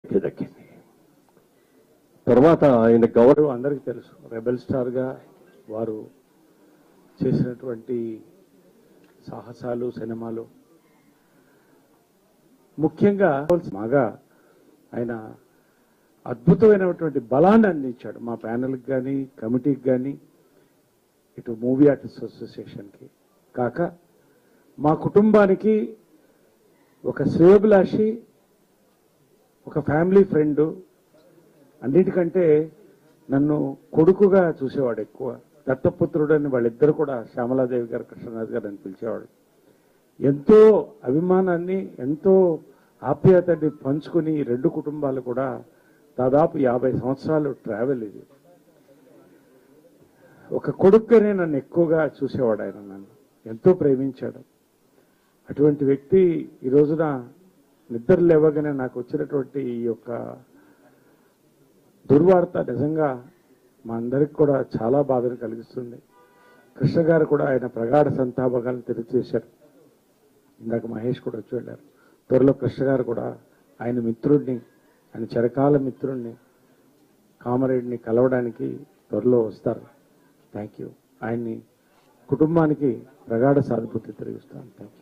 దక్కింది తర్వాత ఆయన గౌరవం గౌరవం అందరికీ తెలుసు రెబెల్ స్టార్గా వారు చేసినటువంటి సాహసాలు సినిమాలు ముఖ్యంగా బాగా ఆయన అద్భుతమైనటువంటి బలాన్ని అందించాడు మా ప్యానెల్కి కానీ కమిటీకి కానీ ఇటు మూవీ ఆర్టిస్ట్ అసోసియేషన్కి కాక మా కుటుంబానికి ఒక శ్రేయోభిలాషి ఒక ఫ్యామిలీ ఫ్రెండ్ అన్నిటికంటే నన్ను కొడుకుగా చూసేవాడు ఎక్కువ దత్తపుత్రుడు అని వాళ్ళిద్దరు కూడా శ్యామలాదేవి గారు కృష్ణరాజు గారు అని పిలిచేవాడు ఎంతో అభిమానాన్ని ఎంతో ఆప్యాయతని పంచుకుని ఈ రెండు కుటుంబాలు కూడా దాదాపు యాభై సంవత్సరాలు ట్రావెల్ ఇది ఒక కొడుకుగానే నన్ను ఎక్కువగా చూసేవాడు ఆయన నన్ను ఎంతో ప్రేమించాడు అటువంటి వ్యక్తి ఈ రోజున నిద్ర లేవగానే నాకు వచ్చినటువంటి ఈ యొక్క దుర్వార్త నిజంగా మా అందరికి కూడా చాలా బాధను కలిగిస్తుంది కృష్ణ గారు కూడా ఆయన ప్రగాఢ సంతాపకాలను తెలియజేశారు ఇందాక మహేష్ కూడా వచ్చి వెళ్ళారు త్వరలో కృష్ణ గారు కూడా ఆయన మిత్రుడిని ఆయన చిరకాల మిత్రుడిని కామరేడ్ని కలవడానికి త్వరలో వస్తారు థ్యాంక్ యూ ఆయన్ని కుటుంబానికి ప్రగాఢ సానుభూతి తెలియజేస్తాను థ్యాంక్ యూ